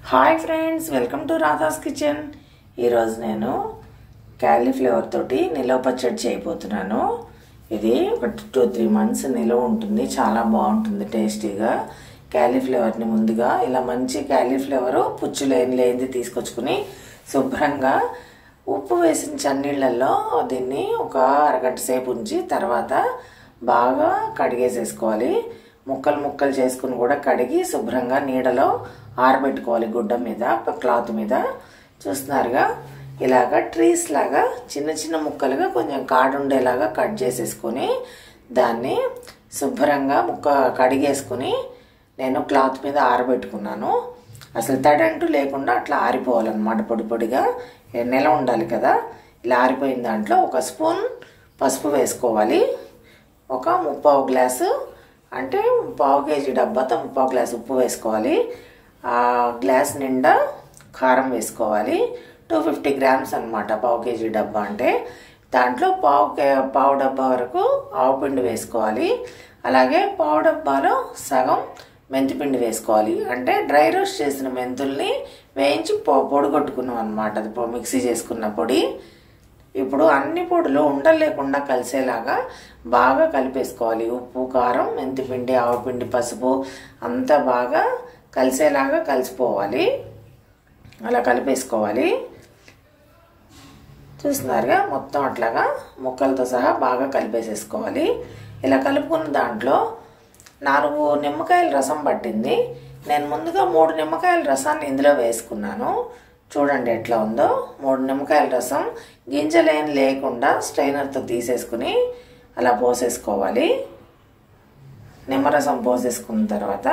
hi friends welcome to Radha's kitchen ఈరోజు నేను cauliflower తోటి నిలవ పచ్చడి చేయబోతున్నాను ఇది ఒక టూ త్రీ మంత్స్ నిలవ ఉంటుంది చాలా బాగుంటుంది టేస్టీగా క్యాలీఫ్లవర్ని ముందుగా ఇలా మంచి క్యాలీఫ్లవరు పుచ్చు లేని లేనిది తీసుకొచ్చుకుని శుభ్రంగా ఉప్పు వేసిన చన్నీళ్ళల్లో దీన్ని ఒక అరగంట సేపు ఉంచి తర్వాత బాగా కడిగేసేసుకోవాలి ముక్కలు ముక్కలు చేసుకుని కూడా కడిగి శుభ్రంగా నీడలో ఆరబెట్టుకోవాలి గుడ్డ మీద క్లాత్ మీద చూస్తున్నారుగా ఇలాగా ట్రీస్ లాగా చిన్న చిన్న ముక్కలుగా కొంచెం కాడు ఉండేలాగా కట్ చేసేసుకొని దాన్ని శుభ్రంగా ముక్క కడిగేసుకుని నేను క్లాత్ మీద ఆరబెట్టుకున్నాను అసలు తడంటూ లేకుండా అట్లా ఆరిపోవాలన్నమాట పొడి పొడిగా నెల ఉండాలి కదా ఇలా ఆరిపోయిన దాంట్లో ఒక స్పూన్ పసుపు వేసుకోవాలి ఒక ముప్పావు గ్లాసు అంటే పావు కేజీ డబ్బాతో ముప్పావు గ్లాస్ ఉప్పు వేసుకోవాలి ఆ గ్లాస్ నిండా కారం వేసుకోవాలి టూ ఫిఫ్టీ గ్రామ్స్ అనమాట పావు కేజీ డబ్బా అంటే దాంట్లో పావు కే పావు డబ్బా వరకు ఆవు పిండి వేసుకోవాలి అలాగే పావు డబ్బాలో సగం మెంతిపిండి వేసుకోవాలి అంటే డ్రై రోస్ట్ చేసిన మెంతుల్ని వేయించి పొ పొడి కొట్టుకున్నాం అనమాట అది మిక్సీ చేసుకున్న పొడి ఇప్పుడు అన్ని పొడులు ఉండలు లేకుండా కలిసేలాగా బాగా కలిపేసుకోవాలి ఉప్పు కారం మెంతిపిండి ఆవపిండి పసుపు అంతా బాగా కలిసేలాగా కలిసిపోవాలి అలా కలిపేసుకోవాలి చూస్తున్నారుగా మొత్తం అట్లాగా ముక్కలతో సహా బాగా కలిపేసేసుకోవాలి ఇలా కలుపుకున్న దాంట్లో నాలుగు నిమ్మకాయల రసం పట్టింది నేను ముందుగా మూడు నిమ్మకాయల రసాన్ని ఇందులో వేసుకున్నాను చూడండి ఎట్లా ఉందో మూడు నిమ్మకాయల రసం గింజలేం లేకుండా స్ట్రైనర్తో తీసేసుకుని అలా పోసేసుకోవాలి నిమ్మరసం పోసేసుకున్న తర్వాత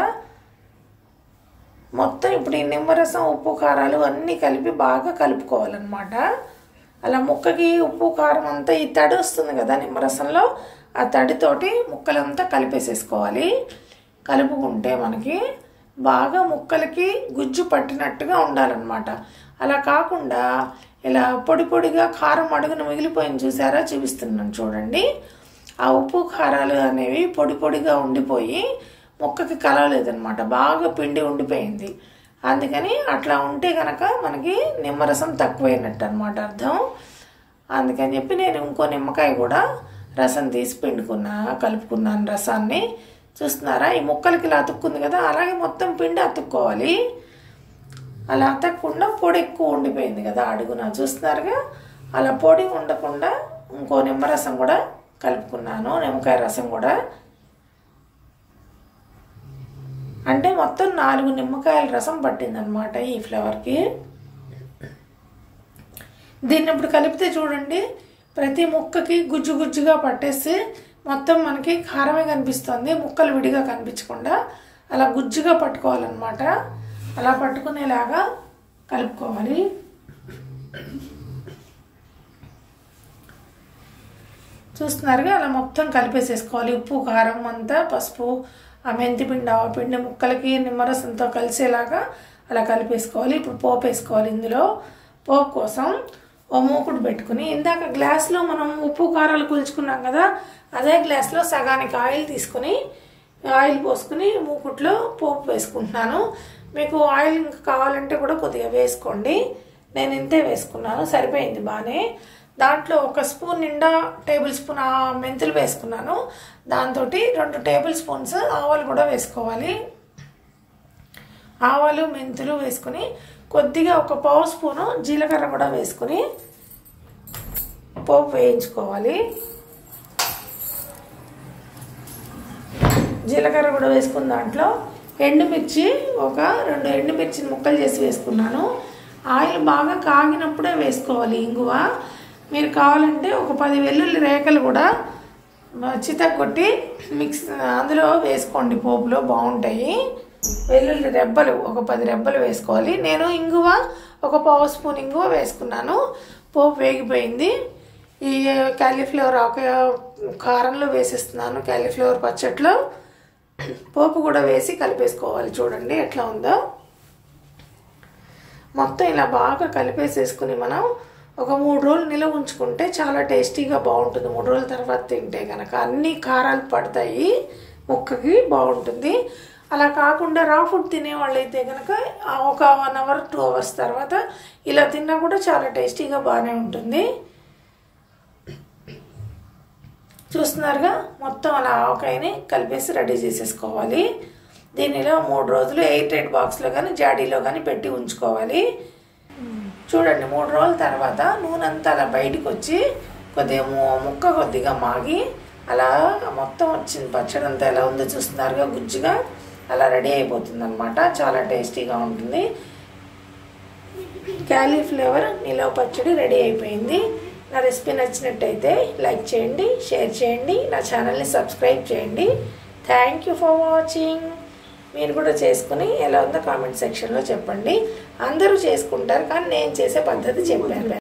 మొత్తం ఇప్పుడు ఈ నిమ్మరసం ఉప్పు కారాలు అన్నీ కలిపి బాగా కలుపుకోవాలన్నమాట అలా ముక్కకి ఉప్పు కారం అంతా ఈ తడి వస్తుంది కదా నిమ్మరసంలో ఆ తడితోటి ముక్కలంతా కలిపేసేసుకోవాలి కలుపుకుంటే మనకి బాగా ముక్కలకి గుజ్జు పట్టినట్టుగా ఉండాలన్నమాట అలా కాకుండా ఇలా పొడి పొడిగా కారం అడుగున మిగిలిపోయింది చూసారా చూపిస్తున్నాను చూడండి ఆ ఉప్పు కారాలు అనేవి పొడి పొడిగా ఉండిపోయి ముక్కకి కలవలేదన్నమాట బాగా పిండి ఉండిపోయింది అందుకని అట్లా ఉంటే కనుక మనకి నిమ్మరసం తక్కువైనట్టు అనమాట అర్థం అందుకని చెప్పి నేను ఇంకో నిమ్మకాయ కూడా రసం తీసి పిండుకున్నా కలుపుకున్నాను రసాన్ని చూస్తున్నారా ఈ ముక్కలకి ఇలా అతుక్కుంది కదా అలాగే మొత్తం పిండి అతుక్కోవాలి అలా అతకకుండా పొడి ఎక్కువ ఉండిపోయింది కదా అడుగున చూస్తున్నారుగా అలా పొడి ఉండకుండా ఇంకో నిమ్మరసం కూడా కలుపుకున్నాను నిమ్మకాయ రసం కూడా అంటే మొత్తం నాలుగు నిమ్మకాయల రసం పట్టిందనమాట ఈ ఫ్లేవర్కి దీన్ని ఇప్పుడు కలిపితే చూడండి ప్రతి ముక్కకి గుజ్జు గుజ్జుగా పట్టేసి మొత్తం మనకి కారమే కనిపిస్తుంది ముక్కలు విడిగా కనిపించకుండా అలా గుజ్జుగా పట్టుకోవాలన్నమాట అలా పట్టుకునేలాగా కలుపుకోవాలి చూస్తున్నారుగా అలా మొత్తం కలిపేసేసుకోవాలి ఉప్పు కారం అంతా పసుపు ఆ మెంతిపిండి ఆవపిండి ముక్కలకి నిమ్మరసంతో కలిసేలాగా అలా కలిపేసుకోవాలి ఇప్పుడు పోపు వేసుకోవాలి ఇందులో పోపు కోసం ఓ మూకుడు పెట్టుకుని ఇందాక గ్లాస్లో మనం ఉప్పు కారాలు కూల్చుకున్నాం కదా అదే గ్లాస్లో సగానికి ఆయిల్ తీసుకుని ఆయిల్ పోసుకుని మూకుట్లో పోపు వేసుకుంటున్నాను మీకు ఆయిల్ ఇంకా కావాలంటే కూడా కొద్దిగా వేసుకోండి నేను ఇంతే వేసుకున్నాను సరిపోయింది బాగానే దాంట్లో ఒక స్పూన్ నిండా టేబుల్ స్పూన్ మెంతులు వేసుకున్నాను దాంతో రెండు టేబుల్ స్పూన్స్ ఆవాలు కూడా వేసుకోవాలి ఆవాలు మెంతులు వేసుకుని కొద్దిగా ఒక పావు స్పూను జీలకర్ర కూడా వేసుకుని పోపు వేయించుకోవాలి జీలకర్ర కూడా వేసుకున్న దాంట్లో ఎండుమిర్చి ఒక రెండు ఎండుమిర్చిని ముక్కలు చేసి వేసుకున్నాను ఆయిల్ బాగా కాగినప్పుడే వేసుకోవాలి ఇంగువ మీరు కావాలంటే ఒక పది వెల్లుల్లి రేఖలు కూడా చిత కొట్టి మిక్స్ అందులో వేసుకోండి పోపులో బాగుంటాయి వెల్లుల్లి రెబ్బలు ఒక పది రెబ్బలు వేసుకోవాలి నేను ఇంగువ ఒక పావు స్పూన్ ఇంగువ వేసుకున్నాను పోపు వేగిపోయింది ఈ క్యాలీఫ్లవర్ ఒక కారంలో వేసేస్తున్నాను క్యాలీఫ్లవర్ పచ్చట్లో పోపు కూడా వేసి కలిపేసుకోవాలి చూడండి ఎట్లా ఉందో మొత్తం ఇలా బాగా కలిపేసేసుకుని మనం ఒక మూడు రోజులు నిలవ ఉంచుకుంటే చాలా టేస్టీగా బాగుంటుంది మూడు రోజుల తర్వాత తింటే కనుక అన్ని కారాలు పడతాయి ముక్కకి బాగుంటుంది అలా కాకుండా రా ఫుడ్ తినేవాళ్ళు అయితే కనుక ఆ ఒక వన్ అవర్ టూ అవర్స్ తర్వాత ఇలా తిన్నా కూడా చాలా టేస్టీగా బాగానే ఉంటుంది చూస్తున్నారుగా మొత్తం అలా ఆవకాయని కలిపేసి రెడీ చేసేసుకోవాలి దీనిలో మూడు రోజులు ఎయిట్ ఎయిట్ బాక్స్లో కానీ జాడీలో కానీ పెట్టి ఉంచుకోవాలి చూడండి మూడు రోజుల తర్వాత నూనె అంతా అలా బయటకు వచ్చి కొద్దిగా ము- ముక్క కొద్దిగా మాగి అలా మొత్తం వచ్చింది పచ్చడి అంతా ఎలా ఉందో చూస్తున్నారుగా గుజ్జుగా అలా రెడీ అయిపోతుంది అనమాట చాలా టేస్టీగా ఉంటుంది క్యాలీఫ్లవర్ నిలవ పచ్చడి రెడీ అయిపోయింది నా రెసిపీ నచ్చినట్టయితే లైక్ చేయండి షేర్ చేయండి నా ఛానల్ని సబ్స్క్రైబ్ చేయండి థ్యాంక్ యూ ఫర్ వాచింగ్ మీరు కూడా చేసుకుని ఎలా ఉందో కామెంట్ సెక్షన్లో చెప్పండి అందరూ చేసుకుంటారు కానీ నేను చేసే పద్ధతి చెప్పాను